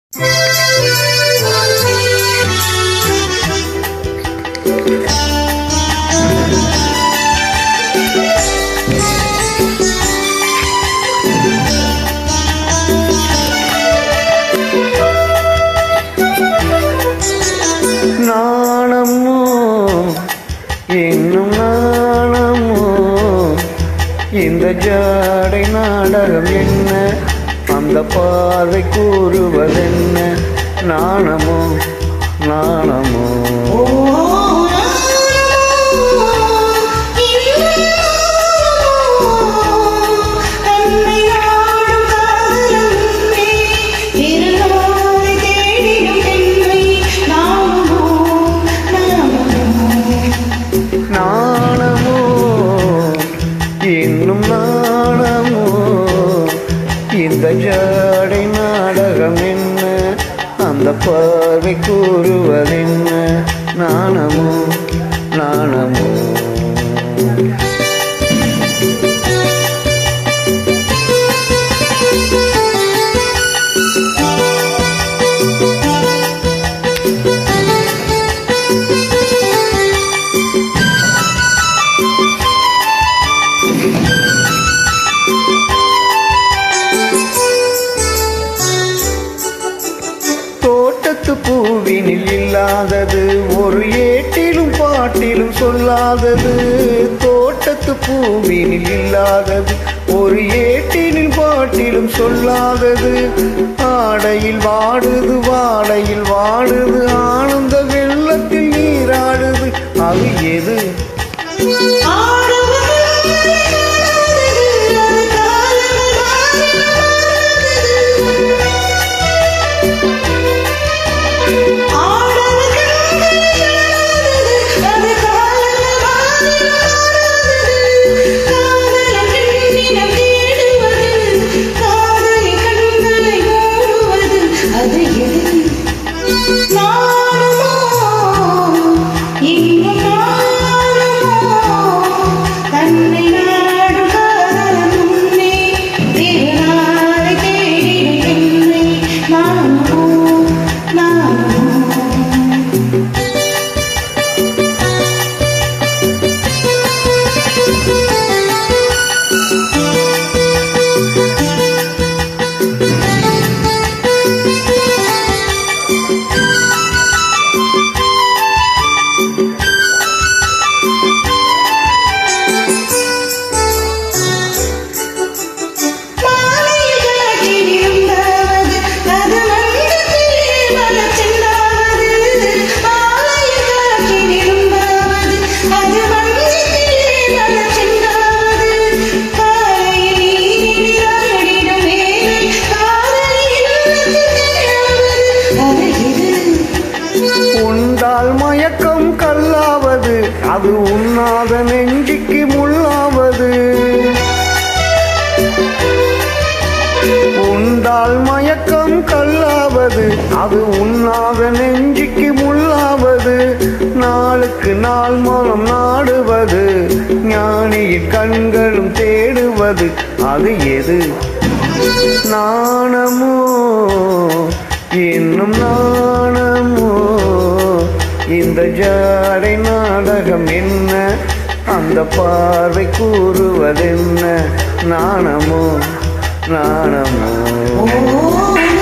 நாணமோ இன்னும் நாணமோ இந்த ஜாடை நாடகம் என்ன அந்த பார்வை கூறுவதென்ன நாணமோ நாணமோ நாணமோ இன்னும் நாணமோ இந்த ஜாடை நாடகம் என்ன அந்த பார்வை கூறுவதென்ன நாணமோ நாணமோ தோட்டத்து பூவினில் இல்லாதது ஒரு ஏட்டிலும் பாட்டிலும் சொல்லாதது தோட்டத்து பூவினில் இல்லாதது ஒரு ஏட்டிலும் பாட்டிலும் சொல்லாதது ஆடையில் வாடுது வாடையில் வாடுது ஆனந்த வெள்ளத்தில் நீராடுது அது எது அது எது நானுமோ இன்னும் நானுமோ தன்னை நாடும் காதலன் முன்னே திருநாளை தேடிடும் என்னை நானுமோ நானுமோ உண்டால் மயக்கம் கல்லாவது அது உண்ணாத நெஞ்சிக்கு முள்ளாவது உண்டால் மயக்கம் கல்லாவது அது உண்ணாத நெஞ்சிக்கு முள்ளாவது நாளுக்கு நாள் மனம் நாடுவது ஞானியின் கண்களும் தேடுவது அது எது நாணமோ இன்னும் நாணமோ இந்த ஜாடை நாடகம் என்ன அந்த பார்வை கூறுவதென்ன நாணமோ நாணமோ ஓ